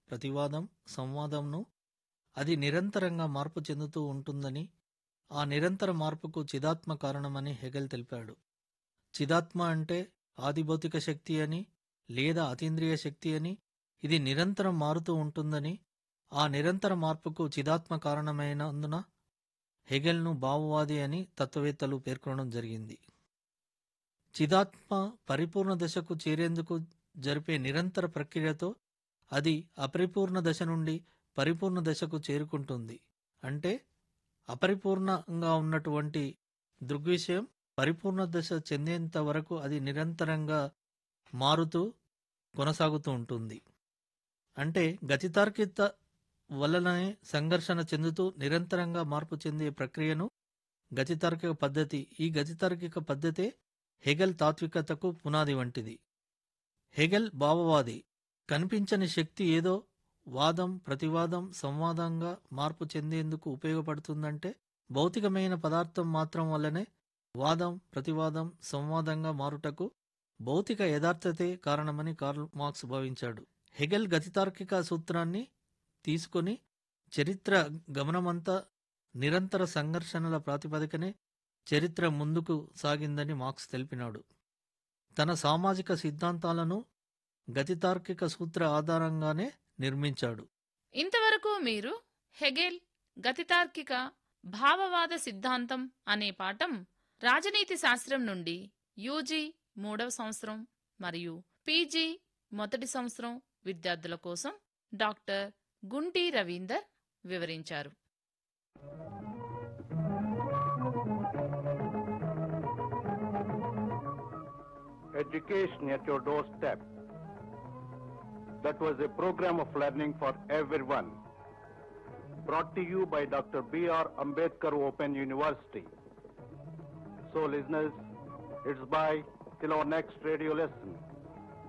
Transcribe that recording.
ప్రతివాదం సంవాదంను అది నిరంతరంగా మార్పు చెందుతూ ఉంటుందని ఆ నిరంతర మార్పుకు చిదాత్మ కారణమని హెగెల్ తెలిపాడు చిదాత్మ అంటే ఆదిభౌతిక శక్తి అని లేదా అతీంద్రియ శక్తి అని ఇది నిరంతరం మారుతూ ఉంటుందని ఆ నిరంతర మార్పుకు చిదాత్మ కారణమైనందున హెగెల్ను భావవాది అని తత్వవేత్తలు పేర్కొనడం జరిగింది చిదాత్మ పరిపూర్ణ దశకు చేరేందుకు జరిపే నిరంతర ప్రక్రియతో అది అపరిపూర్ణ దశ నుండి పరిపూర్ణ దశకు చేరుకుంటుంది అంటే అపరిపూర్ణంగా ఉన్నటువంటి దృగ్విషయం పరిపూర్ణ దశ చెందేంత వరకు అది నిరంతరంగా మారుతూ కొనసాగుతూ ఉంటుంది అంటే గతితార్కిత వలననే సంఘర్షణ చెందుతూ నిరంతరంగా మార్పు చెందే ప్రక్రియను గతితార్కిక పద్ధతి ఈ గతితార్కిక పద్ధతే హెగెల్ తాత్వికతకు పునాది వంటిది హెగెల్ భావవాది కనిపించని శక్తి ఏదో వాదం ప్రతివాదం సంవాదంగా మార్పు చెందేందుకు ఉపయోగపడుతుందంటే భౌతికమైన పదార్థం మాత్రం వల్లనే వాదం ప్రతివాదం సంవాదంగా మారుటకు భౌతిక యథార్థతే కారణమని కార్ల్ మార్క్స్ భావించాడు హెగెల్ గతితార్కిక సూత్రాన్ని తీసుకొని చరిత్ర గమనమంతా నిరంతర సంఘర్షణల ప్రాతిపదికనే చరిత్ర ముందుకు సాగిందని మార్క్స్ తెలిపినాడు తన సామాజిక సిద్ధాంతాలను గతితార్కిక సూత్ర ఆధారంగానే నిర్మించాడు ఇంతవరకు మీరు హెగెల్ గతితార్కిక భావవాద సిద్ధాంతం అనే పాఠం రాజనీతి శాస్త్రం నుండి యూజీ మూడవ సంవత్సరం మరియు పీజీ మొదటి సంవత్సరం విద్యార్థుల కోసం డాక్టర్ గుంటి రవీందర్ వివరించారు Education at your doorstep. That was a program of learning for everyone. Brought to you by Dr. B.R. Ambedkar Open University. So, listeners, it's bye till our next radio lesson.